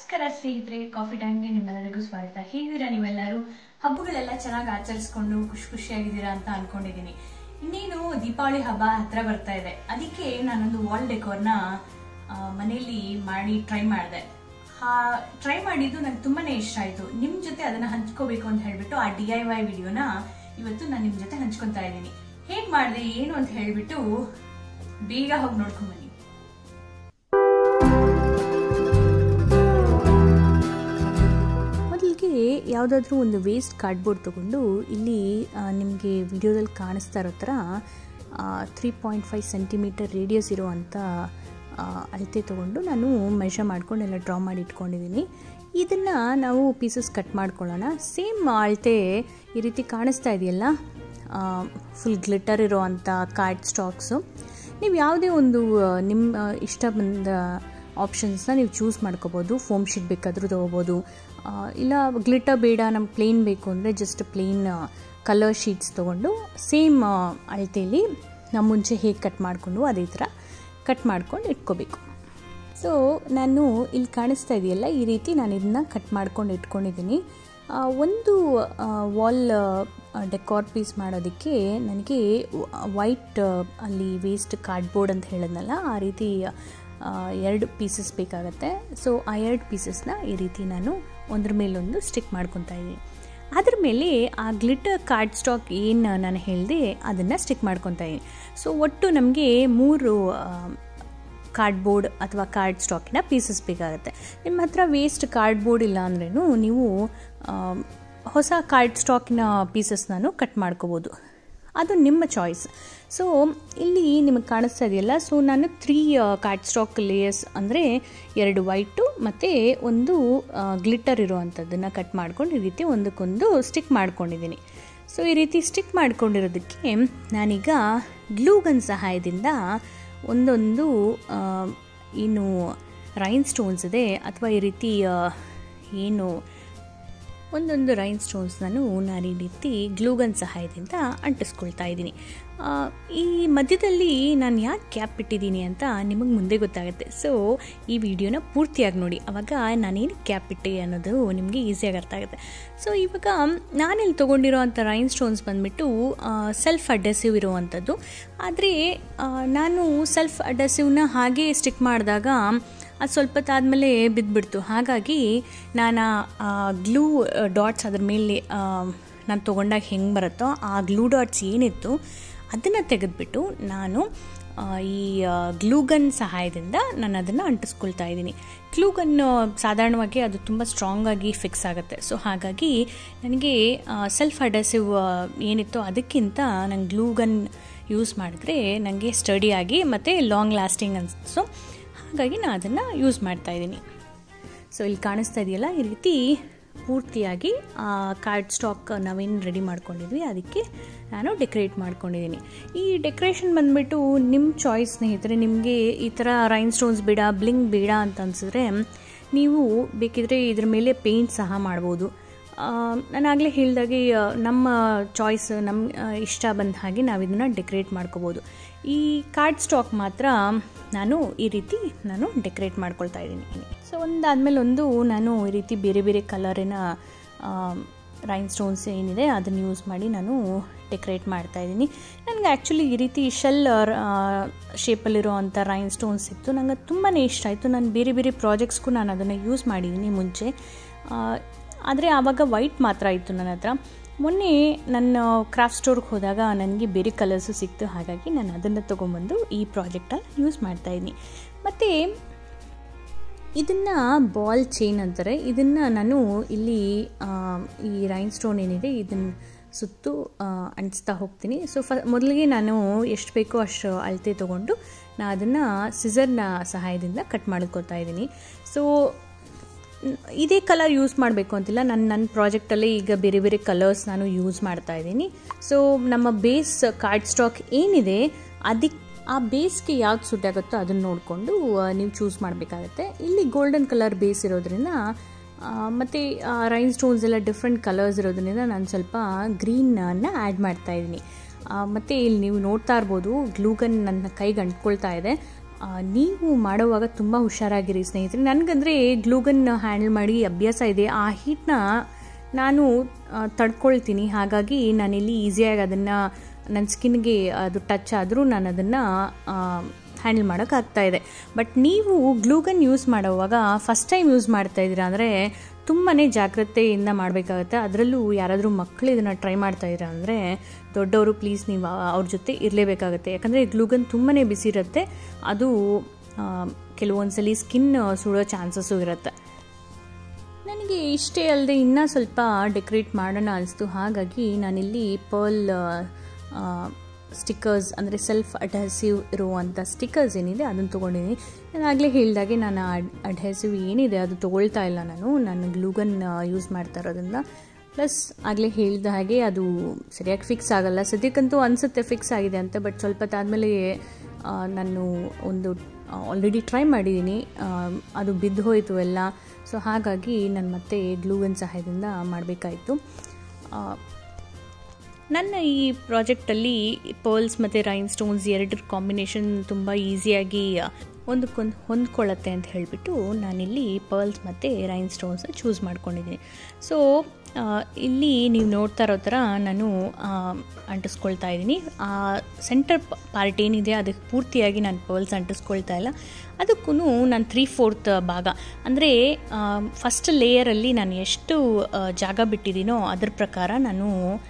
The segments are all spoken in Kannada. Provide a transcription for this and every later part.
ನಮಸ್ಕಾರ ಸ್ನೇಹಿತರೆ ಕಾಫಿ ಟೈಮ್ಗೆ ನಿಮ್ಮೆಲ್ಲರಿಗೂ ಸ್ವಾಗತ ಹೇಗಿದ್ದೀರಾ ನೀವೆಲ್ಲರೂ ಹಬ್ಬಗಳೆಲ್ಲ ಚೆನ್ನಾಗಿ ಆಚರಿಸ್ಕೊಂಡು ಖುಷಿ ಖುಷಿಯಾಗಿದ್ದೀರಾ ಅಂತ ಅನ್ಕೊಂಡಿದ್ದೀನಿ ಇನ್ನೇನು ದೀಪಾವಳಿ ಹಬ್ಬ ಹತ್ರ ಬರ್ತಾ ಇದೆ ಅದಕ್ಕೆ ನಾನೊಂದು ವಾಲ್ ಡೆಕೋರ್ನ ಮನೆಯಲ್ಲಿ ಮಾಡಿ ಟ್ರೈ ಮಾಡಿದೆ ಟ್ರೈ ಮಾಡಿದ್ದು ನಂಗೆ ತುಂಬಾನೇ ಇಷ್ಟ ಆಯಿತು ನಿಮ್ಮ ಜೊತೆ ಅದನ್ನ ಹಂಚ್ಕೋಬೇಕು ಅಂತ ಹೇಳ್ಬಿಟ್ಟು ಆ ಡಿ ಐ ವೈ ವಿಡಿಯೋನ ಇವತ್ತು ನಾನು ನಿಮ್ಮ ಜೊತೆ ಹಂಚ್ಕೊತಾ ಇದ್ದೀನಿ ಹೇಗೆ ಮಾಡಿದೆ ಏನು ಅಂತ ಹೇಳ್ಬಿಟ್ಟು ಬೇಗ ಹೋಗಿ ನೋಡ್ಕೊಂಬನ್ನಿ ಮೊದಲಿಗೆ ಯಾವುದಾದ್ರೂ ಒಂದು ವೇಸ್ಟ್ ಕಾರ್ಡ್ಬೋರ್ಡ್ ತೊಗೊಂಡು ಇಲ್ಲಿ ನಿಮಗೆ ವಿಡಿಯೋದಲ್ಲಿ ಕಾಣಿಸ್ತಾ ಇರೋ ಥರ three point five centimetre radius ಇರೋವಂಥ ಅಳತೆ ತೊಗೊಂಡು ನಾನು ಮೆಷರ್ ಮಾಡ್ಕೊಂಡು ಎಲ್ಲ ಡ್ರಾ ಮಾಡಿ ಇಟ್ಕೊಂಡಿದ್ದೀನಿ ಇದನ್ನು ನಾವು ಪೀಸಸ್ ಕಟ್ ಮಾಡ್ಕೊಳ್ಳೋಣ ಸೇಮ್ ಅಳತೆ ಈ ರೀತಿ ಕಾಣಿಸ್ತಾ ಇದೆಯಲ್ಲ ಫುಲ್ ಗ್ಲಿಟರ್ ಇರೋವಂಥ ಕಾರ್ಡ್ ಸ್ಟಾಕ್ಸು ನೀವು ಯಾವುದೇ ಒಂದು ನಿಮ್ಮ ಇಷ್ಟ ಬಂದ ಆಪ್ಷನ್ಸ್ನ ನೀವು ಚೂಸ್ ಮಾಡ್ಕೋಬೋದು ಫೋಮ್ ಶೀಟ್ ಬೇಕಾದರೂ ತೊಗೋಬೋದು ಇಲ್ಲ ಗ್ಲಿಟರ್ ಬೇಡ ನಮ್ಗೆ ಪ್ಲೇನ್ ಬೇಕು ಅಂದರೆ ಜಸ್ಟ್ ಪ್ಲೇನ್ ಕಲರ್ ಶೀಟ್ಸ್ ತೊಗೊಂಡು ಸೇಮ್ ಅಳತೆಯಲ್ಲಿ ನಾವು ಮುಂಚೆ ಹೇಗೆ ಕಟ್ ಮಾಡಿಕೊಂಡು ಅದೇ ಥರ ಕಟ್ ಮಾಡ್ಕೊಂಡು ಇಟ್ಕೋಬೇಕು ಸೊ ನಾನು ಇಲ್ಲಿ ಕಾಣಿಸ್ತಾ ಇದೆಯಲ್ಲ ಈ ರೀತಿ ನಾನು ಇದನ್ನ ಕಟ್ ಮಾಡ್ಕೊಂಡು ಇಟ್ಕೊಂಡಿದ್ದೀನಿ ಒಂದು ವಾಲ್ ಡೆಕಾರ್ ಪೀಸ್ ಮಾಡೋದಕ್ಕೆ ನನಗೆ ವೈಟ್ ಅಲ್ಲಿ ವೇಸ್ಟ್ ಕಾರ್ಡ್ಬೋರ್ಡ್ ಅಂತ ಹೇಳಿದ್ನಲ್ಲ ಆ ರೀತಿ ಎರಡು ಪೀಸಸ್ ಬೇಕಾಗತ್ತೆ ಸೊ ಆ ಎರಡು ಪೀಸಸ್ನ ಈ ರೀತಿ ನಾನು ಒಂದ್ರ ಮೇಲೊಂದು ಸ್ಟಿಕ್ ಮಾಡ್ಕೊತಾ ಇದ್ದೀನಿ ಅದ್ರ ಮೇಲೆ ಆ ಗ್ಲಿಟರ್ ಕಾರ್ಡ್ ಸ್ಟಾಕ್ ಏನು ನಾನು ಹೇಳಿದೆ ಅದನ್ನು ಸ್ಟಿಕ್ ಮಾಡ್ಕೊತಾ ಇದ್ದೀನಿ ಸೊ ಒಟ್ಟು ನಮಗೆ ಮೂರು ಕಾರ್ಡ್ಬೋರ್ಡ್ ಅಥವಾ ಕಾರ್ಡ್ ಸ್ಟಾಕಿನ ಪೀಸಸ್ ಬೇಕಾಗುತ್ತೆ ನಿಮ್ಮ ಹತ್ರ ವೇಸ್ಟ್ ಕಾರ್ಡ್ಬೋರ್ಡ್ ಇಲ್ಲ ಅಂದ್ರೂ ನೀವು ಹೊಸ ಕಾರ್ಡ್ ಸ್ಟಾಕಿನ ಪೀಸಸ್ನೂ ಕಟ್ ಮಾಡ್ಕೋಬೋದು ಅದು ನಿಮ್ಮ ಚಾಯ್ಸ್ ಸೊ ಇಲ್ಲಿ ನಿಮಗೆ ಕಾಣಿಸ್ತಾ ಇದೆಯಲ್ಲ ಸೊ ನಾನು ತ್ರೀ ಕಾರ್ಡ್ ಸ್ಟಾಕ್ ಲೇಯರ್ಸ್ ಅಂದರೆ ಎರಡು ವೈಟು ಮತ್ತು ಒಂದು ಗ್ಲಿಟರ್ ಇರುವಂಥದ್ದನ್ನು ಕಟ್ ಮಾಡ್ಕೊಂಡು ಈ ರೀತಿ ಒಂದಕ್ಕೊಂದು ಸ್ಟಿಕ್ ಮಾಡ್ಕೊಂಡಿದ್ದೀನಿ ಸೊ ಈ ರೀತಿ ಸ್ಟಿಕ್ ಮಾಡ್ಕೊಂಡಿರೋದಕ್ಕೆ ನಾನೀಗ ಗ್ಲೂಗನ್ ಸಹಾಯದಿಂದ ಒಂದೊಂದು ಏನು ರೈನ್ ಸ್ಟೋನ್ಸ್ ಇದೆ ಅಥವಾ ಈ ರೀತಿ ಏನು ಒಂದೊಂದು ರೈನ್ ಸ್ಟೋನ್ಸ್ ನಾನು ನಾನು ಈ ರೀತಿ ಗ್ಲೂಗನ್ ಸಹಾಯದಿಂದ ಅಂಟಿಸ್ಕೊಳ್ತಾ ಇದ್ದೀನಿ ಈ ಮಧ್ಯದಲ್ಲಿ ನಾನು ಯಾಕೆ ಕ್ಯಾಪ್ ಇಟ್ಟಿದ್ದೀನಿ ಅಂತ ನಿಮಗೆ ಮುಂದೆ ಗೊತ್ತಾಗುತ್ತೆ ಸೊ ಈ ವಿಡಿಯೋನ ಪೂರ್ತಿಯಾಗಿ ನೋಡಿ ಅವಾಗ ನಾನೇನು ಕ್ಯಾಪ್ ಇಟ್ಟೆ ಅನ್ನೋದು ನಿಮಗೆ ಈಸಿಯಾಗಿ ಅರ್ಥ ಆಗುತ್ತೆ ಸೊ ಇವಾಗ ನಾನಿಲ್ಲಿ ತೊಗೊಂಡಿರೋ ಅಂಥ ರೈನ್ ಸ್ಟೋನ್ಸ್ ಬಂದುಬಿಟ್ಟು ಸೆಲ್ಫ್ ಅಡ್ರೆಸಿವ್ ಇರುವಂಥದ್ದು ಆದರೆ ನಾನು ಸೆಲ್ಫ್ ಅಡ್ರೆಸಿವ್ನ ಹಾಗೆ ಸ್ಟಿಕ್ ಮಾಡಿದಾಗ ಅದು ಸ್ವಲ್ಪ ಹೊತ್ತಾದಮೇಲೆ ಬಿದ್ದುಬಿಡ್ತು ಹಾಗಾಗಿ ನಾನು ಗ್ಲೂ ಡಾಟ್ಸ್ ಅದ್ರ ಮೇಲೆ ನಾನು ತೊಗೊಂಡಾಗ ಹೆಂಗೆ ಬರುತ್ತೋ ಆ ಗ್ಲೂ ಡಾಟ್ಸ್ ಏನಿತ್ತು ಅದನ್ನು ತೆಗೆದುಬಿಟ್ಟು ನಾನು ಈ ಗ್ಲೂಗನ್ ಸಹಾಯದಿಂದ ನಾನು ಅದನ್ನು ಅಂಟಿಸ್ಕೊಳ್ತಾ ಇದ್ದೀನಿ ಗ್ಲೂಗನ್ ಸಾಧಾರಣವಾಗಿ ಅದು ತುಂಬ ಸ್ಟ್ರಾಂಗಾಗಿ ಫಿಕ್ಸ್ ಆಗುತ್ತೆ ಸೊ ಹಾಗಾಗಿ ನನಗೆ ಸೆಲ್ಫ್ ಅಡ್ರೆಸಿವ್ ಏನಿತ್ತೋ ಅದಕ್ಕಿಂತ ನಂಗೆ ಗ್ಲೂಗನ್ ಯೂಸ್ ಮಾಡಿದ್ರೆ ನನಗೆ ಸ್ಟಡಿಯಾಗಿ ಮತ್ತು ಲಾಂಗ್ ಲಾಸ್ಟಿಂಗ್ ಅನಿಸ್ತು ಹಾಗಾಗಿ ನಾನು ಅದನ್ನು ಯೂಸ್ ಮಾಡ್ತಾಯಿದ್ದೀನಿ ಸೊ ಇಲ್ಲಿ ಕಾಣಿಸ್ತಾ ಇದೆಯಲ್ಲ ಈ ರೀತಿ ಪೂರ್ತಿಯಾಗಿ ಆ ಕಾರ್ಡ್ ಸ್ಟಾಕ್ ನಾವೇನು ರೆಡಿ ಮಾಡ್ಕೊಂಡಿದ್ವಿ ಅದಕ್ಕೆ ನಾನು ಡೆಕೋರೇಟ್ ಮಾಡ್ಕೊಂಡಿದ್ದೀನಿ ಈ ಡೆಕೋರೇಷನ್ ಬಂದುಬಿಟ್ಟು ನಿಮ್ಮ ಚಾಯ್ಸ್ ಸ್ನೇಹಿತರೆ ನಿಮಗೆ ಈ ಥರ ರೈನ್ ಸ್ಟೋನ್ಸ್ ಬೇಡ ಬ್ಲಿಂಗ್ ಬೇಡ ಅಂತ ಅನಿಸಿದ್ರೆ ನೀವು ಬೇಕಿದ್ರೆ ಇದ್ರ ಮೇಲೆ ಪೇಂಟ್ ಸಹ ಮಾಡ್ಬೋದು ನಾನು ಆಗಲೇ ಹೇಳಿದಾಗೆ ನಮ್ಮ ಚಾಯ್ಸ್ ನಮ್ಮ ಇಷ್ಟ ಬಂದ ಹಾಗೆ ನಾವು ಇದನ್ನು ಡೆಕೋರೇಟ್ ಮಾಡ್ಕೋಬೋದು ಈ ಕಾರ್ಡ್ ಸ್ಟಾಕ್ ಮಾತ್ರ ನಾನು ಈ ರೀತಿ ನಾನು ಡೆಕೋರೇಟ್ ಮಾಡ್ಕೊಳ್ತಾ ಇದ್ದೀನಿ ಸೊ ಒಂದಾದಮೇಲೆ ಒಂದು ನಾನು ಈ ರೀತಿ ಬೇರೆ ಬೇರೆ ಕಲರಿನ ರೈನ್ ಸ್ಟೋನ್ಸ್ ಏನಿದೆ ಅದನ್ನು ಯೂಸ್ ಮಾಡಿ ನಾನು ಡೆಕೋರೇಟ್ ಮಾಡ್ತಾ ಇದ್ದೀನಿ ನನಗೆ ಆ್ಯಕ್ಚುಲಿ ಈ ರೀತಿ ಶೆಲ್ ಶೇಪಲ್ಲಿರೋ ಅಂಥ ರೈನ್ ಸ್ಟೋನ್ಸ್ ಇತ್ತು ನನಗೆ ತುಂಬಾ ಇಷ್ಟ ಆಯಿತು ನಾನು ಬೇರೆ ಬೇರೆ ಪ್ರಾಜೆಕ್ಟ್ಸ್ಗೂ ನಾನು ಅದನ್ನು ಯೂಸ್ ಮಾಡಿದ್ದೀನಿ ಮುಂಚೆ ಆದರೆ ಆವಾಗ ವೈಟ್ ಮಾತ್ರ ಇತ್ತು ನನ್ನ ಹತ್ರ ಮೊನ್ನೆ ನನ್ನ ಕ್ರಾಫ್ಟ್ ಸ್ಟೋರ್ಗೆ ಹೋದಾಗ ನನಗೆ ಬೇರೆ ಕಲರ್ಸು ಸಿಕ್ತು ಹಾಗಾಗಿ ನಾನು ಅದನ್ನು ತೊಗೊಂಬಂದು ಈ ಪ್ರಾಜೆಕ್ಟಲ್ಲಿ ಯೂಸ್ ಮಾಡ್ತಾಯಿದ್ದೀನಿ ಮತ್ತು ಇದನ್ನು ಬಾಲ್ ಚೈನ್ ಅಂತಾರೆ ಇದನ್ನು ನಾನು ಇಲ್ಲಿ ಈ ರೈನ್ ಸ್ಟೋನ್ ಏನಿದೆ ಇದನ್ನು ಸುತ್ತು ಅಂಟಿಸ್ತಾ ಹೋಗ್ತೀನಿ ಸೊ ಫ ಮೊದಲಿಗೆ ನಾನು ಎಷ್ಟು ಬೇಕೋ ಅಷ್ಟು ಅಳತೆ ತೊಗೊಂಡು ನಾನು ಅದನ್ನು ಸಿಸರ್ನ ಸಹಾಯದಿಂದ ಕಟ್ ಮಾಡ್ಕೋತಾ ಇದ್ದೀನಿ ಸೊ ಇದೇ ಕಲರ್ ಯೂಸ್ ಮಾಡಬೇಕು ಅಂತಿಲ್ಲ ನನ್ನ ನನ್ನ ಪ್ರಾಜೆಕ್ಟಲ್ಲೇ ಈಗ ಬೇರೆ ಬೇರೆ ಕಲರ್ಸ್ ನಾನು ಯೂಸ್ ಮಾಡ್ತಾ ಇದ್ದೀನಿ ಸೊ ನಮ್ಮ ಬೇಸ್ ಕಾರ್ಡ್ ಸ್ಟಾಕ್ ಏನಿದೆ ಅದಕ್ಕೆ ಆ ಬೇಸ್ಗೆ ಯಾವ್ದು ಸೂಟ್ ಆಗುತ್ತೋ ಅದನ್ನು ನೋಡಿಕೊಂಡು ನೀವು ಚೂಸ್ ಮಾಡಬೇಕಾಗತ್ತೆ ಇಲ್ಲಿ ಗೋಲ್ಡನ್ ಕಲರ್ ಬೇಸ್ ಇರೋದ್ರಿಂದ ಮತ್ತು ರೈನ್ ಸ್ಟೋನ್ಸ್ ಎಲ್ಲ ಡಿಫ್ರೆಂಟ್ ಕಲರ್ಸ್ ಇರೋದ್ರಿಂದ ನಾನು ಸ್ವಲ್ಪ ಗ್ರೀನನ್ನು ಆ್ಯಡ್ ಮಾಡ್ತಾ ಇದ್ದೀನಿ ಮತ್ತು ಇಲ್ಲಿ ನೀವು ನೋಡ್ತಾ ಇರ್ಬೋದು ಗ್ಲೂಗನ್ ನನ್ನ ಕೈಗೆ ಅಂಟ್ಕೊಳ್ತಾ ಇದೆ ನೀವು ಮಾಡುವಾಗ ತುಂಬ ಹುಷಾರಾಗಿರಿ ಸ್ನೇಹಿತರೆ ನನಗಂದರೆ ಗ್ಲೂಗನ್ ಹ್ಯಾಂಡಲ್ ಮಾಡಿ ಅಭ್ಯಾಸ ಇದೆ ಆ ಹೀಟ್ನ ನಾನು ತಡ್ಕೊಳ್ತೀನಿ ಹಾಗಾಗಿ ನಾನಿಲ್ಲಿ ಈಸಿಯಾಗಿ ಅದನ್ನು ನನ್ನ ಸ್ಕಿನ್ಗೆ ಅದು ಟಚ್ ಆದರೂ ನಾನು ಅದನ್ನು ಹ್ಯಾಂಡಲ್ ಮಾಡೋಕ್ಕಾಗ್ತಾ ಇದೆ ಬಟ್ ನೀವು ಗ್ಲೂಗನ್ ಯೂಸ್ ಮಾಡುವಾಗ ಫಸ್ಟ್ ಟೈಮ್ ಯೂಸ್ ಮಾಡ್ತಾ ಇದ್ದೀರಾ ಅಂದರೆ ತುಂಬಾ ಜಾಗ್ರತೆಯಿಂದ ಮಾಡಬೇಕಾಗತ್ತೆ ಅದರಲ್ಲೂ ಯಾರಾದರೂ ಮಕ್ಕಳು ಇದನ್ನು ಟ್ರೈ ಮಾಡ್ತಾ ಇದ್ದೀರಾ ಅಂದರೆ ದೊಡ್ಡವರು ಪ್ಲೀಸ್ ನೀವು ಅವ್ರ ಜೊತೆ ಇರಲೇಬೇಕಾಗತ್ತೆ ಯಾಕಂದರೆ ಗ್ಲೂಗನ್ ತುಂಬಾ ಬಿಸಿ ಇರುತ್ತೆ ಅದು ಕೆಲವೊಂದ್ಸಲಿ ಸ್ಕಿನ್ ಸುಡೋ ಚಾನ್ಸಸ್ಸು ಇರುತ್ತೆ ನನಗೆ ಇಷ್ಟೇ ಅಲ್ಲದೆ ಇನ್ನೂ ಸ್ವಲ್ಪ ಡೆಕೋರೇಟ್ ಮಾಡೋಣ ಅನಿಸ್ತು ಹಾಗಾಗಿ ನಾನಿಲ್ಲಿ ಪರ್ಲ್ ಸ್ಟಿಕ್ಕರ್ಸ್ ಅಂದರೆ ಸೆಲ್ಫ್ ಅಡ್ಹೆಸಿವ್ ಇರುವಂಥ ಸ್ಟಿಕ್ಕರ್ಸ್ ಏನಿದೆ ಅದನ್ನು ತೊಗೊಂಡಿದ್ದೀನಿ ನಾನು ಆಗಲೇ ಹೇಳಿದಾಗೆ ನಾನು ಅಡ್ಹೆಸಿವ್ ಏನಿದೆ ಅದು ತೊಗೊಳ್ತಾ ಇಲ್ಲ ನಾನು ನಾನು ಗ್ಲೂಗನ್ ಯೂಸ್ ಮಾಡ್ತಾ ಇರೋದ್ರಿಂದ ಪ್ಲಸ್ ಆಗಲೇ ಹೇಳಿದ ಹಾಗೆ ಅದು ಸರಿಯಾಗಿ ಫಿಕ್ಸ್ ಆಗಲ್ಲ ಸದ್ಯಕ್ಕಂತೂ ಅನಿಸುತ್ತೆ ಫಿಕ್ಸ್ ಆಗಿದೆ ಅಂತ ಬಟ್ ಸ್ವಲ್ಪ ಹೊತ್ತಾದಮೇಲೆ ನಾನು ಒಂದು ಆಲ್ರೆಡಿ ಟ್ರೈ ಮಾಡಿದ್ದೀನಿ ಅದು ಬಿದ್ದು ಹೋಯಿತು ಎಲ್ಲ ಸೊ ಹಾಗಾಗಿ ನಾನು ಮತ್ತೆ ಗ್ಲೂಗನ್ ಸಹಾಯದಿಂದ ಮಾಡಬೇಕಾಯಿತು ನನ್ನ ಈ ಪ್ರಾಜೆಕ್ಟಲ್ಲಿ ಪರ್ಲ್ಸ್ ಮತ್ತು ರೈನ್ ಸ್ಟೋನ್ಸ್ ಎರಡರ ಕಾಂಬಿನೇಷನ್ ತುಂಬ ಈಸಿಯಾಗಿ ಒಂದಕ್ಕೊಂದು ಹೊಂದ್ಕೊಳ್ಳುತ್ತೆ ಅಂತ ಹೇಳಿಬಿಟ್ಟು ನಾನಿಲ್ಲಿ ಪರ್ಲ್ಸ್ ಮತ್ತು ರೈನ್ ಸ್ಟೋನ್ಸ್ನ ಚೂಸ್ ಮಾಡ್ಕೊಂಡಿದ್ದೀನಿ ಸೊ ಇಲ್ಲಿ ನೀವು ನೋಡ್ತಾ ಇರೋ ಥರ ನಾನು ಅಂಟಿಸ್ಕೊಳ್ತಾ ಇದ್ದೀನಿ ಆ ಸೆಂಟರ್ ಪಾರ್ಟ್ ಏನಿದೆ ಅದಕ್ಕೆ ಪೂರ್ತಿಯಾಗಿ ನಾನು ಪರ್ಲ್ಸ್ ಅಂಟಿಸ್ಕೊಳ್ತಾ ಇಲ್ಲ ಅದಕ್ಕೂ ನಾನು ತ್ರೀ ಫೋರ್ತ್ ಭಾಗ ಅಂದರೆ ಫಸ್ಟ್ ಲೇಯರಲ್ಲಿ ನಾನು ಎಷ್ಟು ಜಾಗ ಬಿಟ್ಟಿದ್ದೀನೋ ಅದ್ರ ಪ್ರಕಾರ ನಾನು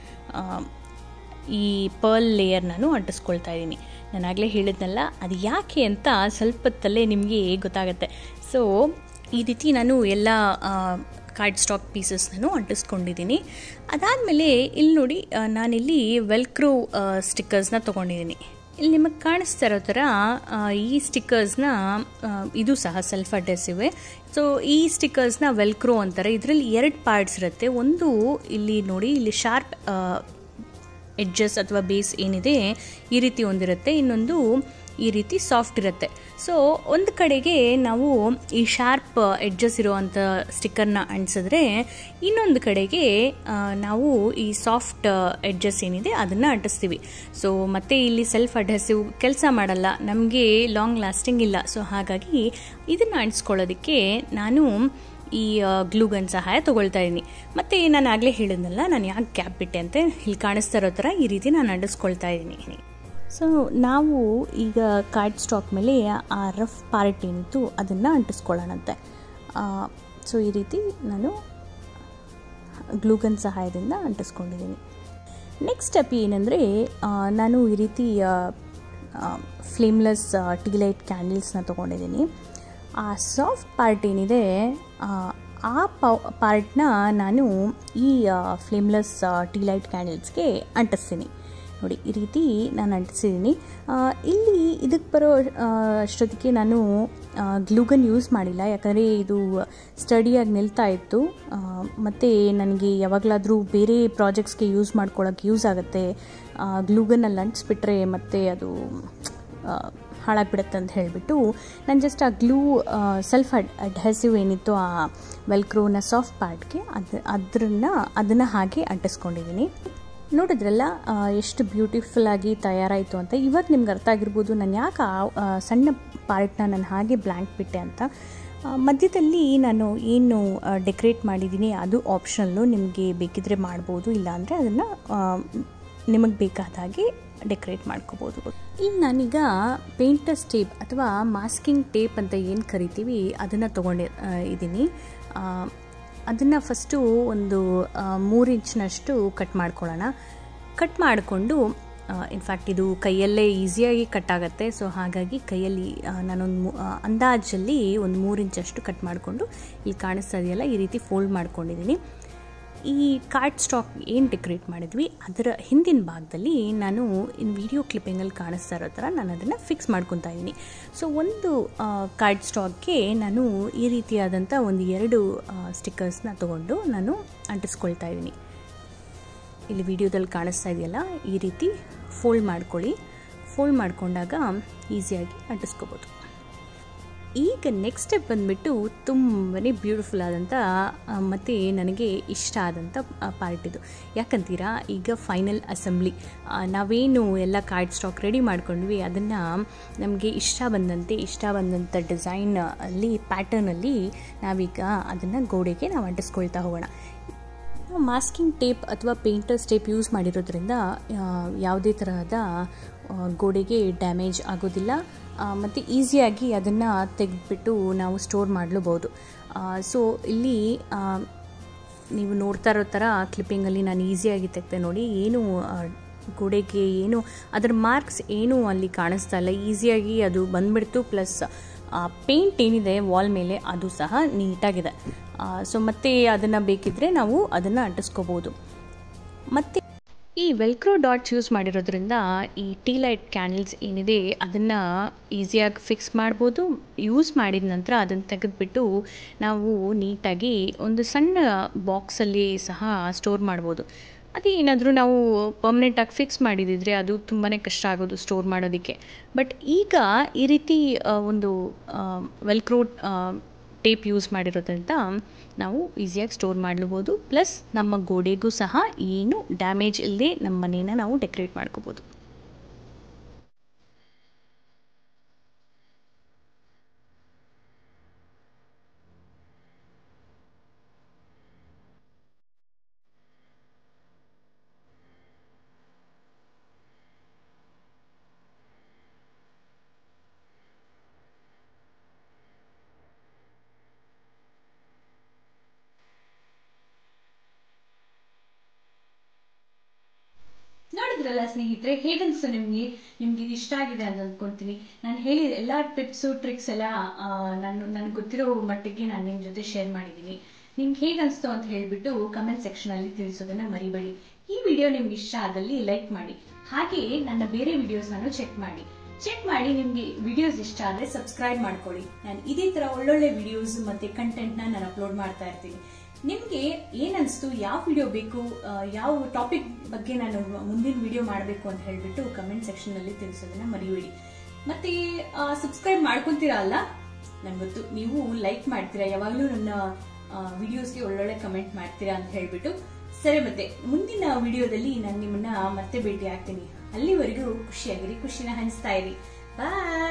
ಈ ಪರ್ಲ್ ಲೇಯರ್ ನಾನು ಅಂಟಿಸ್ಕೊಳ್ತಾ ಇದ್ದೀನಿ ನಾನು ಆಗಲೇ ಹೇಳಿದ್ನಲ್ಲ ಅದು ಯಾಕೆ ಅಂತ ಸ್ವಲ್ಪತ್ತಲ್ಲೇ ನಿಮಗೆ ಗೊತ್ತಾಗುತ್ತೆ ಸೊ ಈ ರೀತಿ ನಾನು ಎಲ್ಲ ಕಾರ್ಡ್ ಸ್ಟಾಕ್ ಪೀಸಸ್ನೂ ಅಂಟಿಸ್ಕೊಂಡಿದ್ದೀನಿ ಅದಾದಮೇಲೆ ಇಲ್ಲಿ ನೋಡಿ ನಾನಿಲ್ಲಿ ವೆಲ್ಕ್ರೋ ಸ್ಟಿಕ್ಕರ್ಸ್ನ ತೊಗೊಂಡಿದ್ದೀನಿ ಇಲ್ಲಿ ನಿಮಗೆ ಕಾಣಿಸ್ತಾ ಇರೋ ಥರ ಈ ಸ್ಟಿಕ್ಕರ್ಸ್ನ ಇದು ಸಹ ಸೆಲ್ಫ್ ಅಡ್ರೆಸಿವೆ ಸೊ ಈ ಸ್ಟಿಕ್ಕರ್ಸ್ನ ವೆಲ್ಕ್ರೋ ಅಂತಾರೆ ಇದರಲ್ಲಿ ಎರಡು ಪಾರ್ಟ್ಸ್ ಇರುತ್ತೆ ಒಂದು ಇಲ್ಲಿ ನೋಡಿ ಇಲ್ಲಿ ಶಾರ್ಪ್ ಎಡ್ಜಸ್ ಅಥವಾ ಬೇಸ್ ಏನಿದೆ ಈ ರೀತಿ ಒಂದಿರುತ್ತೆ ಇನ್ನೊಂದು ಈ ರೀತಿ ಸಾಫ್ಟ್ ಇರುತ್ತೆ ಸೊ ಒಂದು ಕಡೆಗೆ ನಾವು ಈ ಶಾರ್ಪ್ ಎಡ್ಜಸ್ ಇರುವಂಥ ಸ್ಟಿಕ್ಕರ್ನ ಅಂಟಿಸಿದ್ರೆ ಇನ್ನೊಂದು ಕಡೆಗೆ ನಾವು ಈ ಸಾಫ್ಟ್ ಎಡ್ಜಸ್ ಏನಿದೆ ಅದನ್ನು ಅಂಟಿಸ್ತೀವಿ ಸೊ ಮತ್ತೆ ಇಲ್ಲಿ ಸೆಲ್ಫ್ ಅಡ್ಹೆಸಿವ್ ಕೆಲಸ ಮಾಡಲ್ಲ ನಮಗೆ ಲಾಂಗ್ ಲಾಸ್ಟಿಂಗ್ ಇಲ್ಲ ಸೊ ಹಾಗಾಗಿ ಇದನ್ನು ಅಂಟಿಸ್ಕೊಳ್ಳೋದಕ್ಕೆ ನಾನು ಈ ಗ್ಲೂಗನ್ ಸಹಾಯ ತೊಗೊಳ್ತಾ ಇದ್ದೀನಿ ಮತ್ತು ನಾನು ಆಗಲೇ ಹೇಳಿದ್ನಲ್ಲ ನಾನು ಯಾಕೆ ಗ್ಯಾಪ್ ಬಿಟ್ಟೆ ಅಂತ ಇಲ್ಲಿ ಕಾಣಿಸ್ತಾ ಇರೋ ಥರ ಈ ರೀತಿ ನಾನು ಅಂಟಿಸ್ಕೊಳ್ತಾ ಇದ್ದೀನಿ ಸೊ ನಾವು ಈಗ ಕಾರ್ಡ್ ಸ್ಟಾಕ್ ಮೇಲೆ ಆ ರಫ್ ಪಾರ್ಟ್ ಏನಿತ್ತು ಅದನ್ನು ಅಂಟಿಸ್ಕೊಳ್ಳೋಣಂತೆ ಸೊ ಈ ರೀತಿ ನಾನು ಗ್ಲೂಗನ್ ಸಹಾಯದಿಂದ ಅಂಟಿಸ್ಕೊಂಡಿದ್ದೀನಿ ನೆಕ್ಸ್ಟ್ ಸ್ಟೆಪ್ ಏನಂದರೆ ನಾನು ಈ ರೀತಿ ಫ್ಲೇಮ್ಲೆಸ್ ಟೀಲೈಟ್ ಕ್ಯಾಂಡಲ್ಸ್ನ ತೊಗೊಂಡಿದ್ದೀನಿ ಆ ಸಾಫ್ಟ್ ಪಾರ್ಟ್ ಏನಿದೆ ಆ ಪಾರ್ಟ್ನ ನಾನು ಈ ಫ್ಲೇಮ್ಲೆಸ್ ಟೀಲೈಟ್ ಕ್ಯಾಂಡಲ್ಸ್ಗೆ ಅಂಟಿಸ್ತೀನಿ ನೋಡಿ ಈ ರೀತಿ ನಾನು ಅಂಟಿಸಿದ್ದೀನಿ ಇಲ್ಲಿ ಇದಕ್ಕೆ ಬರೋ ಅಷ್ಟೊತ್ತಿಗೆ ನಾನು ಗ್ಲೂಗನ್ ಯೂಸ್ ಮಾಡಿಲ್ಲ ಯಾಕಂದರೆ ಇದು ಸ್ಟಡಿಯಾಗಿ ನಿಲ್ತಾ ಇತ್ತು ಮತ್ತು ನನಗೆ ಯಾವಾಗಲಾದರೂ ಬೇರೆ ಪ್ರಾಜೆಕ್ಟ್ಸ್ಗೆ ಯೂಸ್ ಮಾಡ್ಕೊಳ್ಳೋಕ್ಕೆ ಯೂಸ್ ಆಗುತ್ತೆ ಗ್ಲೂಗನಲ್ಲಿ ಅಂಟಿಸ್ಬಿಟ್ರೆ ಮತ್ತು ಅದು ಹಾಳಾಗ್ಬಿಡುತ್ತೆ ಅಂತ ಹೇಳಿಬಿಟ್ಟು ನಾನು ಜಸ್ಟ್ ಆ ಗ್ಲೂ ಸೆಲ್ಫ್ ಅಡ್ ಅಡ್ಹೆಸಿವ್ ಏನಿತ್ತು ಆ ವೆಲ್ಕ್ರೋನ ಸಾಫ್ಟ್ ಪಾರ್ಟ್ಗೆ ಅದು ಅದನ್ನು ಅದನ್ನು ಹಾಗೆ ಅಂಟಿಸ್ಕೊಂಡಿದ್ದೀನಿ ನೋಡಿದ್ರಲ್ಲ ಎಷ್ಟು ಬ್ಯೂಟಿಫುಲ್ ಆಗಿ ತಯಾರಾಯಿತು ಅಂತ ಇವಾಗ ನಿಮ್ಗೆ ಅರ್ಥ ಆಗಿರ್ಬೋದು ನಾನು ಯಾಕೆ ಆ ಸಣ್ಣ ಪಾರ್ಟ್ನ ನಾನು ಹಾಗೆ ಬ್ಲ್ಯಾಂಕ್ ಬಿಟ್ಟೆ ಅಂತ ಮಧ್ಯದಲ್ಲಿ ನಾನು ಏನು ಡೆಕೋರೇಟ್ ಮಾಡಿದ್ದೀನಿ ಅದು ಆಪ್ಷನಲ್ಲು ನಿಮಗೆ ಬೇಕಿದ್ರೆ ಮಾಡ್ಬೋದು ಇಲ್ಲಾಂದರೆ ಅದನ್ನು ನಿಮಗೆ ಬೇಕಾದ ಹಾಗೆ ಡೆಕೋರೇಟ್ ಮಾಡ್ಕೋಬೋದು ಇಲ್ಲಿ ನಾನೀಗ ಪೇಂಟರ್ಸ್ ಟೇಪ್ ಅಥವಾ ಮಾಸ್ಕಿಂಗ್ ಟೇಪ್ ಅಂತ ಏನು ಕರಿತೀವಿ ಅದನ್ನು ತೊಗೊಂಡಿ ಇದ್ದೀನಿ ಅದನ್ನು ಫಸ್ಟು ಒಂದು ಮೂರು ಇಂಚ್ನಷ್ಟು ಕಟ್ ಮಾಡ್ಕೊಳ್ಳೋಣ ಕಟ್ ಮಾಡಿಕೊಂಡು ಇನ್ಫ್ಯಾಕ್ಟ್ ಇದು ಕೈಯಲ್ಲೇ ಈಸಿಯಾಗಿ ಕಟ್ ಆಗುತ್ತೆ ಸೊ ಹಾಗಾಗಿ ಕೈಯಲ್ಲಿ ನಾನೊಂದು ಅಂದಾಜಲ್ಲಿ ಒಂದು ಮೂರು ಇಂಚಷ್ಟು ಕಟ್ ಮಾಡಿಕೊಂಡು ಇಲ್ಲಿ ಕಾಣಿಸ್ತಾ ಇದೆಯಲ್ಲ ಈ ರೀತಿ ಫೋಲ್ಡ್ ಮಾಡ್ಕೊಂಡಿದ್ದೀನಿ ಈ ಕಾರ್ಡ್ ಸ್ಟಾಕ್ ಏನು ಡೆಕೋರೇಟ್ ಮಾಡಿದ್ವಿ ಅದರ ಹಿಂದಿನ ಭಾಗದಲ್ಲಿ ನಾನು ಇನ್ ವಿಡಿಯೋ ಕ್ಲಿಪ್ಪಿಂಗಲ್ಲಿ ಕಾಣಿಸ್ತಾ ಇರೋ ಥರ ನಾನು ಅದನ್ನು ಫಿಕ್ಸ್ ಮಾಡ್ಕೊತಾ ಇದ್ದೀನಿ ಸೊ ಒಂದು ಕಾರ್ಡ್ ಸ್ಟಾಕ್ಗೆ ನಾನು ಈ ರೀತಿಯಾದಂಥ ಒಂದು ಎರಡು ಸ್ಟಿಕ್ಕರ್ಸ್ನ ತೊಗೊಂಡು ನಾನು ಅಂಟಿಸ್ಕೊಳ್ತಾ ಇದ್ದೀನಿ ಇಲ್ಲಿ ವಿಡಿಯೋದಲ್ಲಿ ಕಾಣಿಸ್ತಾ ಇದೆಯಲ್ಲ ಈ ರೀತಿ ಫೋಲ್ಡ್ ಮಾಡ್ಕೊಳ್ಳಿ ಫೋಲ್ಡ್ ಮಾಡಿಕೊಂಡಾಗ ಈಸಿಯಾಗಿ ಅಂಟಿಸ್ಕೋಬೋದು ಈಗ ನೆಕ್ಸ್ಟ್ ಸ್ಟೆಪ್ ಬಂದುಬಿಟ್ಟು ತುಂಬಾ ಬ್ಯೂಟಿಫುಲ್ ಆದಂಥ ಮತ್ತು ನನಗೆ ಇಷ್ಟ ಆದಂಥ ಪಾರ್ಟ್ ಇದು ಯಾಕಂತೀರಾ ಈಗ ಫೈನಲ್ ಅಸೆಂಬ್ಲಿ ನಾವೇನು ಎಲ್ಲ ಕಾರ್ಡ್ ಸ್ಟಾಕ್ ರೆಡಿ ಮಾಡ್ಕೊಂಡ್ವಿ ಅದನ್ನು ನಮಗೆ ಇಷ್ಟ ಬಂದಂತೆ ಇಷ್ಟ ಬಂದಂಥ ಡಿಸೈನ್ ಅಲ್ಲಿ ಪ್ಯಾಟರ್ನಲ್ಲಿ ನಾವೀಗ ಅದನ್ನು ಗೋಡೆಗೆ ನಾವು ಅಂಟಿಸ್ಕೊಳ್ತಾ ಹೋಗೋಣ ಮಾಸ್ಕಿಂಗ್ ಟೇಪ್ ಅಥವಾ ಪೇಂಟರ್ಸ್ ಟೇಪ್ ಯೂಸ್ ಮಾಡಿರೋದ್ರಿಂದ ಯಾವುದೇ ತರಹದ ಗೋಡೆಗೆ ಡ್ಯಾಮೇಜ್ ಆಗೋದಿಲ್ಲ ಮತ್ತು ಈಸಿಯಾಗಿ ಅದನ್ನು ತೆಗೆದುಬಿಟ್ಟು ನಾವು ಸ್ಟೋರ್ ಮಾಡಲೂಬೋದು ಸೊ ಇಲ್ಲಿ ನೀವು ನೋಡ್ತಾ ಇರೋ ಥರ ಕ್ಲಿಪ್ಪಿಂಗಲ್ಲಿ ನಾನು ಈಸಿಯಾಗಿ ತೆಗ್ದೆ ನೋಡಿ ಏನು ಗೋಡೆಗೆ ಏನು ಅದರ ಮಾರ್ಕ್ಸ್ ಏನೂ ಅಲ್ಲಿ ಕಾಣಿಸ್ತಾ ಇಲ್ಲ ಈಸಿಯಾಗಿ ಅದು ಬಂದ್ಬಿಡ್ತು ಪ್ಲಸ್ ಪೇಂಟ್ ಏನಿದೆ ವಾಲ್ ಮೇಲೆ ಅದು ಸಹ ನೀಟಾಗಿದೆ ಸೊ ಮತ್ತೆ ಅದನ್ನು ಬೇಕಿದ್ದರೆ ನಾವು ಅದನ್ನು ಅಂಟಿಸ್ಕೋಬೋದು ಮತ್ತು ಈ ವೆಲ್ಕ್ರೋ ಡಾಟ್ಸ್ ಯೂಸ್ ಮಾಡಿರೋದ್ರಿಂದ ಈ ಟೀ ಲೈಟ್ ಕ್ಯಾಂಡಲ್ಸ್ ಏನಿದೆ ಅದನ್ನು ಈಸಿಯಾಗಿ ಫಿಕ್ಸ್ ಮಾಡ್ಬೋದು ಯೂಸ್ ಮಾಡಿದ ನಂತರ ಅದನ್ನು ತೆಗೆದುಬಿಟ್ಟು ನಾವು ನೀಟಾಗಿ ಒಂದು ಸಣ್ಣ ಬಾಕ್ಸಲ್ಲಿ ಸಹ ಸ್ಟೋರ್ ಮಾಡ್ಬೋದು ಅದೇ ಏನಾದರೂ ನಾವು ಪರ್ಮನೆಂಟಾಗಿ ಫಿಕ್ಸ್ ಮಾಡಿದಿದ್ರೆ ಅದು ತುಂಬಾ ಕಷ್ಟ ಆಗೋದು ಸ್ಟೋರ್ ಮಾಡೋದಕ್ಕೆ ಬಟ್ ಈಗ ಈ ರೀತಿ ಒಂದು ವೆಲ್ಕ್ರೋ ಟೇಪ್ ಯೂಸ್ ಮಾಡಿರೋದ್ರಿಂದ ನಾವು ಈಸಿಯಾಗಿ ಸ್ಟೋರ್ ಮಾಡಲೂಬೋದು ಪ್ಲಸ್ ನಮ್ಮ ಗೋಡೆಗೂ ಸಹ ಏನು ಡ್ಯಾಮೇಜ್ ಇಲ್ಲದೆ ನಮ್ಮ ಮನೇನ ನಾವು ಡೆಕೋರೇಟ್ ಮಾಡ್ಕೋಬೋದು ನೋಡಿದ್ರಲ್ಲ ಸ್ನೇಹಿತರೆ ಹೇಗನ್ಸ್ತು ನಿಮ್ಗೆ ನಿಮ್ಗೆ ಇದು ಇಷ್ಟ ಆಗಿದೆ ಅಂತ ಅಂದ್ಕೊಳ್ತೀನಿ ನಾನು ಹೇಳಿದ ಎಲ್ಲಾ ಟಿಪ್ಸು ಟ್ರಿಕ್ಸ್ ಎಲ್ಲ ನಾನು ನನ್ಗೆ ಗೊತ್ತಿರೋ ಮಟ್ಟಿಗೆ ನಾನು ನಿಮ್ ಜೊತೆ ಶೇರ್ ಮಾಡಿದ್ದೀನಿ ನಿಮ್ಗೆ ಹೇಗನ್ಸ್ತು ಅಂತ ಹೇಳ್ಬಿಟ್ಟು ಕಮೆಂಟ್ ಸೆಕ್ಷನ್ ಅಲ್ಲಿ ತಿಳಿಸೋದನ್ನ ಮರಿಬೇಡಿ ಈ ವಿಡಿಯೋ ನಿಮ್ಗೆ ಇಷ್ಟ ಆದಲ್ಲಿ ಲೈಕ್ ಮಾಡಿ ಹಾಗೆ ನನ್ನ ಬೇರೆ ವಿಡಿಯೋಸ್ ನಾನು ಚೆಕ್ ಮಾಡಿ ಚೆಕ್ ಮಾಡಿ ನಿಮ್ಗೆ ವಿಡಿಯೋಸ್ ಇಷ್ಟ ಆದ್ರೆ ಸಬ್ಸ್ಕ್ರೈಬ್ ಮಾಡ್ಕೊಳ್ಳಿ ನಾನು ಇದೇ ತರ ಒಳ್ಳೊಳ್ಳೆ ವಿಡಿಯೋಸ್ ಮತ್ತೆ ಕಂಟೆಂಟ್ ನ ನಾನು ಅಪ್ಲೋಡ್ ಮಾಡ್ತಾ ಇರ್ತೀನಿ ನಿಮ್ಗೆ ಏನ್ ಅನ್ಸ್ತು ಯಾವ ವಿಡಿಯೋ ಬೇಕು ಯಾವ ಟಾಪಿಕ್ ಬಗ್ಗೆ ನಾನು ಮುಂದಿನ ವಿಡಿಯೋ ಮಾಡಬೇಕು ಅಂತ ಹೇಳ್ಬಿಟ್ಟು ಕಮೆಂಟ್ ಸೆಕ್ಷನ್ ಅಲ್ಲಿ ತಿಳಿಸೋದನ್ನ ಮರಿಬೇಡಿ ಮತ್ತೆ ಸಬ್ಸ್ಕ್ರೈಬ್ ಮಾಡ್ಕೊಂತೀರಾ ಅಲ್ಲ ನನ್ಗೆ ಗೊತ್ತು ನೀವು ಲೈಕ್ ಮಾಡ್ತೀರಾ ಯಾವಾಗಲೂ ನನ್ನ ವಿಡಿಯೋಸ್ಗೆ ಒಳ್ಳೊಳ್ಳೆ ಕಮೆಂಟ್ ಮಾಡ್ತೀರಾ ಅಂತ ಹೇಳ್ಬಿಟ್ಟು ಸರಿ ಮತ್ತೆ ಮುಂದಿನ ವಿಡಿಯೋದಲ್ಲಿ ನಾನು ನಿಮ್ಮನ್ನ ಮತ್ತೆ ಭೇಟಿ ಆಗ್ತೀನಿ ಅಲ್ಲಿವರೆಗೂ ಖುಷಿಯಾಗಿರಿ ಖುಷಿನ ಹಂಚ್ತಾ ಇರಿ ಬಾಯ್